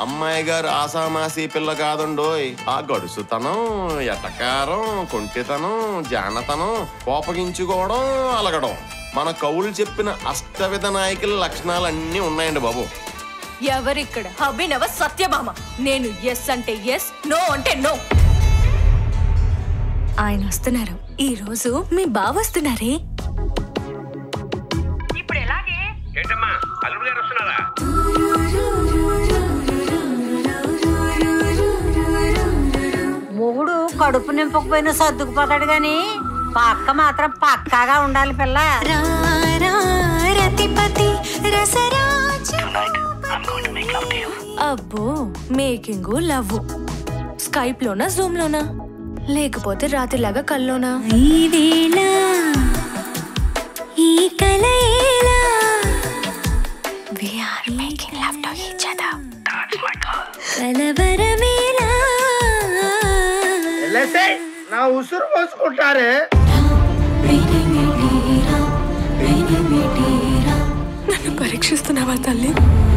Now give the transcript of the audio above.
అమ్మాయి గారు ఆసామాసి పిల్ల కాదండోయ్ ఆ గడుసుతనం ఎటకారం కొంటితనం జానతనం కోపగించుకోవడం అలగడం మన కవులు చెప్పిన అష్టవిధ నాయకుల లక్షణాలన్నీ ఉన్నాయండి బాబు ఎవరిక్కడ అభినవ సత్యభామ నేను ఎస్ అంటే ఎస్ నో అంటే నో ఆయన వస్తున్నారు ఈ రోజు మీ బావ వస్తున్నారే ఏంటమ్మా అల్లుడు గారు వస్తున్నారా మొగుడు కడుపు నింపకపోయినా సర్దుకుపోతాడు గాని పక్క మాత్రం పక్కాగా ఉండాలి పిల్ల అబ్బో మేకింగ్ లవ్ స్కైప్ లోనా జూమ్ లోనా లేకపోతే రాత్రిలాగా కల్లోనా ఈ వేళ ఈ కల ఎలా We are making love to each other. కలవరమేలా నా ఉసురు పోసుకుంటారే నన్ను పరీక్షిస్తున్నావా తల్లి